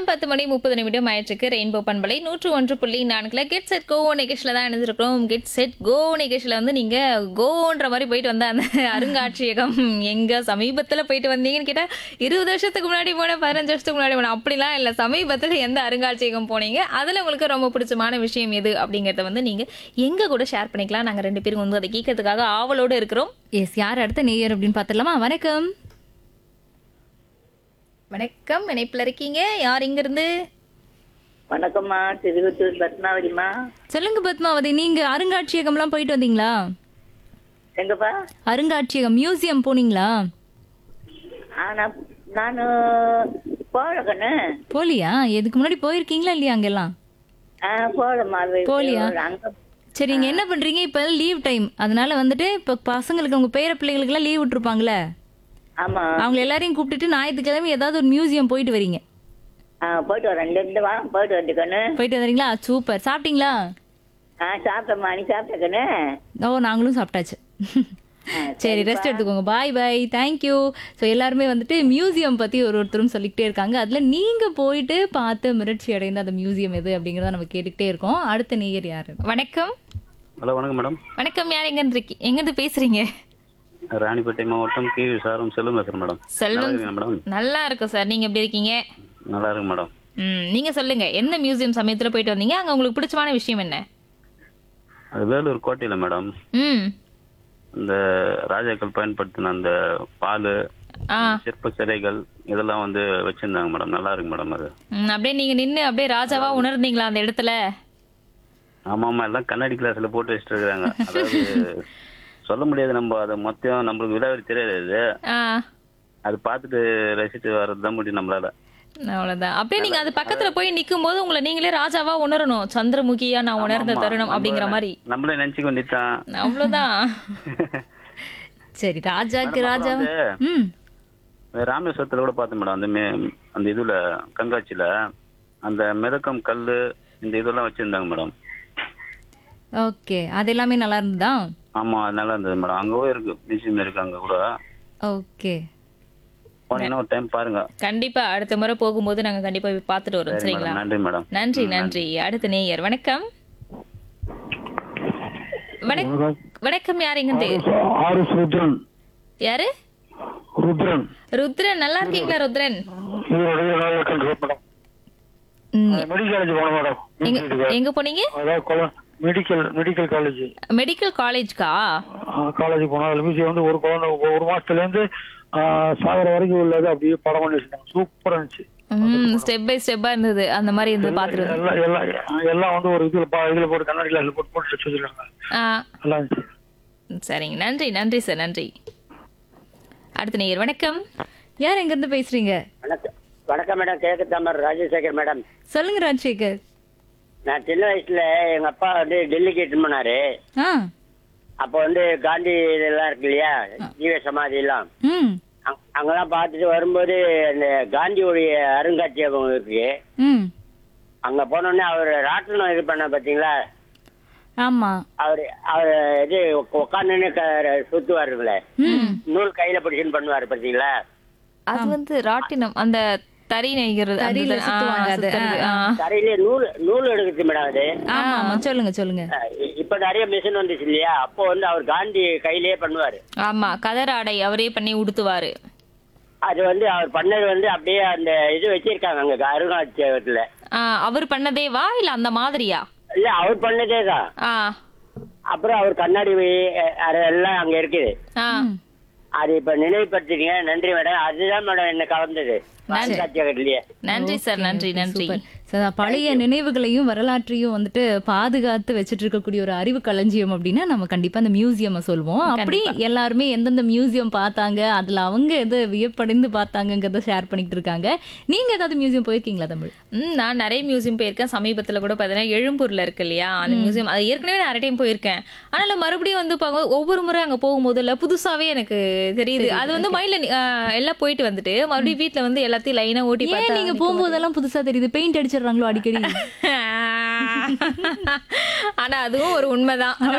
பத்து மணி முப்பது நிமிடம் ஆயிடுச்சு ரெயின்போ பண்பலை நூற்று ஒன்று புள்ளி நான்குல கெட் செட் கோ நிகழ்ச்சியில் தான் இணைஞ்சிருக்கிறோம் கெட் செட் கோ நிகழ்ச்சியில் வந்து நீங்க கோன்ற மாதிரி போயிட்டு வந்த அந்த அருங்காட்சியகம் எங்க சமீபத்துல போயிட்டு வந்தீங்கன்னு கேட்டா இருபது வருஷத்துக்கு முன்னாடி போனேன் பதினஞ்சு வருஷத்துக்கு முன்னாடி போனேன் அப்படிலாம் இல்ல சமீபத்துல எந்த அருங்காட்சியகம் போனீங்க அதுல உங்களுக்கு ரொம்ப பிடிச்சமான விஷயம் எது அப்படிங்கறத வந்து நீங்க எங்க கூட ஷேர் பண்ணிக்கலாம் நாங்க ரெண்டு பேரும் வந்து அதை கேட்கறதுக்காக ஆவலோடு இருக்கிறோம் எஸ் யார் அடுத்த நேயர் அப்படின்னு பார்த்துடலாமா வணக்கம் வணக்கம் இணைப்புல இருக்கீங்க யார் இங்க இருந்து வணக்கம்மா திருவத்தூர் பத்மாவதிம்மா சொல்லுங்க பத்மாவதி நீங்க அருங்காட்சியகம்லாம் போயிட்டு வந்தீங்களா எங்கப்பா அருங்காட்சியகம் மியூசியம் போனீங்களா ஆனா நான் போகல கண்ணு போலியா இதுக்கு முன்னாடி போயிருக்கீங்களா இல்லையா அங்கெல்லாம் ஆ போகலம்மா அது போகலையா? அங்க சரி நீங்க என்ன பண்றீங்க இப்ப லீவ் டைம் அதனால வந்துட்டு இப்ப பசங்களுக்கு உங்க பேர பிள்ளைங்களுக்கு எல்லாம் லீவ் விட்டுருப்பாங்களே ஆமா அவங்க எல்லாரையும் கூப்பிட்டுட்டு ஞாயிற்றுக்கிழமை ஏதாவது ஒரு மியூசியம் போயிட்டு வரீங்க ஆ போயிட்டு வரேன் ரெண்டு ரெண்டு வா போயிட்டு வந்து கண்ணு போயிட்டு வரீங்களா சூப்பர் சாப்பிட்டீங்களா ஆ சாப்பிட்டம்மா நீ சாப்பிட்ட கண்ணு ஓ நாங்களும் சாப்பிட்டாச்சு சரி ரெஸ்ட் எடுத்துக்கோங்க பாய் பாய் தேங்க்யூ ஸோ எல்லாருமே வந்துட்டு மியூசியம் பற்றி ஒரு ஒருத்தரும் சொல்லிக்கிட்டே இருக்காங்க அதில் நீங்கள் போயிட்டு பார்த்து மிரட்சி அடைந்த அந்த மியூசியம் எது அப்படிங்கிறத நம்ம கேட்டுக்கிட்டே இருக்கோம் அடுத்த நேயர் யாரு வணக்கம் ஹலோ வணக்கம் மேடம் வணக்கம் யார் எங்க இருந்து இருக்கீ- எங்க இருந்து பேசுறீங்க ராணிப்பேட்டை மாவட்டம் கி சாரம் செல்வம் பேசுகிறேன் மேடம் செல்வம் நல்லா இருக்கீங்களா மேடம் நல்லா இருக்கும் சார் நீங்க எப்படி இருக்கீங்க நல்லா இருக்கு மேடம் ம் நீங்க சொல்லுங்க எந்த மியூசியம் சமயத்துல போயிட்டு வந்தீங்க அங்க உங்களுக்கு பிடிச்சமான விஷயம் என்ன அது வேலூர் கோட்டையில் மேடம் ம் இந்த ராஜாக்கள் பயன்படுத்தின அந்த பால் ஆ சிற்ப சிலைகள் இதெல்லாம் வந்து வச்சிருந்தாங்க மேடம் நல்லா இருக்கு மேடம் அது ம், அப்படியே நீங்க நின்னு அப்படியே ராஜாவா உணர்ந்தீங்களா அந்த இடத்துல ஆமா ஆமா எல்லாம் கண்ணாடி கிளாஸ்ல போட்டு வச்சுட்டு இருக்காங்க அதாவது சொல்ல முடியாது நம்ம அதை மொத்தம் நம்மளுக்கு விலாவரி தெரியாது ஆ அது பார்த்துட்டு ரசித்து வர்றது தான் முடியும் நம்மளால அவ்வளவுதான் அப்படியே நீங்க அது பக்கத்துல போய் நிக்கும் போது உங்களை நீங்களே ராஜாவா உணரணும் சந்திரமுகியா நான் உணர்ந்த ஆமா, தருணம் நம்ம- அப்படிங்கிற மாதிரி நம்மளே நினைச்சுக்க வேண்டியதுதான் அவ்வளவுதான் சரி ராஜாக்கு மேடம், ராஜா அப்புறம் ம் ராமேஸ்வரத்துல கூட பார்த்தேன் மேடம் அந்த மே- அந்த இதுல கண்காட்சியில அந்த மிதக்கம் கல்லு இந்த இதெல்லாம் வச்சிருந்தாங்க மேடம் ஓகே அது எல்லாமே நல்லா இருந்ததா ஆமா அது நல்லா இருந்தது மேடம் அங்கவே இருக்கு மியூசியம் இருக்கு அங்க கூட ஓகே போனீங்கன்னா ஒரு டைம் பாருங்க கண்டிப்பா அடுத்த முறை போகும்போது நாங்க கண்டிப்பா போய் பார்த்துட்டு வரோம் சரி சரிங்களா மேடம் நன்றி மேடம் நன்றி நன்றி அடுத்த நேயர் வணக்கம் வணக்- வணக்கம் யார் எங்க இருந்து ஆர்எஸ் ருத்ரன் யாரு ருத்ரன் ருத்ரன் நல்லா இருக்கீங்களா ருத்ரன் இவருடைய வேலை கண்ட்ரோல் மேடம் ம், மெடிக்கல் காலேஜ் போன மேடம் எங்க எங்க போனீங்க அதாவது கொல- மெடிக்கல் மெடிக்கல் காலேஜ் மெடிக்கல் காலேஜ்க்கா காலேஜ் போனோம் அதுல மியூசியம் வந்து ஒரு குழந்தை ஒரு மாசத்துல இருந்து ஆ, சாகர வரைக்கும் உள்ளது அப்படியே படம் பண்ணி வச்சிருந்தாங்க சூப்பரா இருந்துச்சு ம் ஸ்டெப் பை ஸ்டெப்பா இருந்தது அந்த மாதிரி இருந்து பாத்துட்டு எல்லாம் எல்லாம் எல்லாம் வந்து ஒரு இதுல பா- இதுல போட்டு கண்ணாடி கிளாஸ்ல போட்டு போட்டு வச்சு வச்சிருக்காங்க ஆ நல்லா இருந்துச்சு சரிங்க நன்றி நன்றி சார் நன்றி அடுத்த நேயர் வணக்கம் யார் எங்க இருந்து பேசுறீங்க வணக்கம் வணக்கம் மேடம் கிழக்கு தாமர் ராஜசேகர் மேடம் சொல்லுங்க ராஜசேகர் நான் சின்ன வயசுல எங்க அப்பா வந்து டெல்லிக்கு இட்டு போனாரு ஆ அப்போ வந்து காந்தி இதெல்லாம் இருக்கு இல்லையா ஜீவ சமாதி எல்லாம் ம் அங்க- அங்கெல்லாம் பார்த்துட்டு வரும்போது அந்த காந்தியுடைய அருங்காட்சியகம் இருக்கு ம் அங்க போனோடனே அவர் ராட்டினம் இது பண்ண பாத்தீங்களா ஆமா அவர் அவர் இது உட்காந்துன்னு சுத்துவாருங்களே ம் நூல் கையில பிடிச்சுன்னு பண்ணுவாரு பாத்தீங்களா அது வந்து ராட்டினம் அந்த தறி நெய்கிறது அந்த தறியில இது- ஆ, சுத்துவாங்க அது. சுத்துறது, ஆ. தரையிலே நூல் நூல் எடுக்குது மேடம் அது ஆமா ஆமா சொல்லுங்க சொல்லுங்க அஹ் இப்ப நிறைய மிஷின் வந்துச்சு இல்லையா அப்போ வந்து அவர் காந்தி கையிலேயே பண்ணுவாரு ஆமா கதர் ஆடை அவரே பண்ணி உடுத்துவாரு அது வந்து அவர் பண்ணது வந்து அப்படியே அந்த இது வச்சிருக்காங்க அங்க அருங்காட்சியகத்துல ஆ, அவர் பண்ணதேவா இல்ல அந்த மாதிரியா இல்ல அவர் பண்ணதே தான் ஆ அப்புறம் அவர் கண்ணாடி அஹ், அது எல்லாம் அங்க இருக்குது ஆ அது இப்ப நினைவுபடுத்திட்டீங்க நன்றி மேடம் அதுதான் மேடம் என்ன கலந்தது அருங்காட்சியகத்திலேயே நன்றி சார் நன்றி நன்றி சூப்பர் So, பழைய நினைவுகளையும் வரலாற்றையும் வந்துட்டு பாதுகாத்து வச்சிட்டு இருக்கக்கூடிய ஒரு அறிவு களஞ்சியம் அப்படின்னா நம்ம கண்டிப்பா அந்த மியூசியம் சொல்லுவோம் அப்படி எல்லாருமே எந்தெந்த மியூசியம் பார்த்தாங்க அதுல அவங்க எது வியப்படைந்து பார்த்தாங்கங்கிறத ஷேர் பண்ணிட்டு இருக்காங்க நீங்க ஏதாவது மியூசியம் போயிருக்கீங்களா தமிழ் ம் நான் நிறைய மியூசியம் போயிருக்கேன் சமீபத்துல கூட பார்த்தீங்கன்னா எழும்பூர்ல இருக்கு இல்லையா அந்த மியூசியம் அது ஏற்கனவே நிறைய டைம் போயிருக்கேன் ஆனால மறுபடியும் வந்து பார்க்கும்போது ஒவ்வொரு முறை அங்க போகும்போது இல்ல புதுசாவே எனக்கு தெரியுது அது வந்து மைண்ட்ல எல்லாம் போயிட்டு வந்துட்டு மறுபடியும் வீட்ல வந்து எல்லாத்தையும் லைனா ஓட்டி ஏன் பார்த்தா நீங்க போகும்போதெல்லாம் புதுசா தெரியுது பெயிண்ட் அடிச்சிடுறாங்களோ அடிக்கடி ஆனா அதுவும் ஒரு உண்மைதான்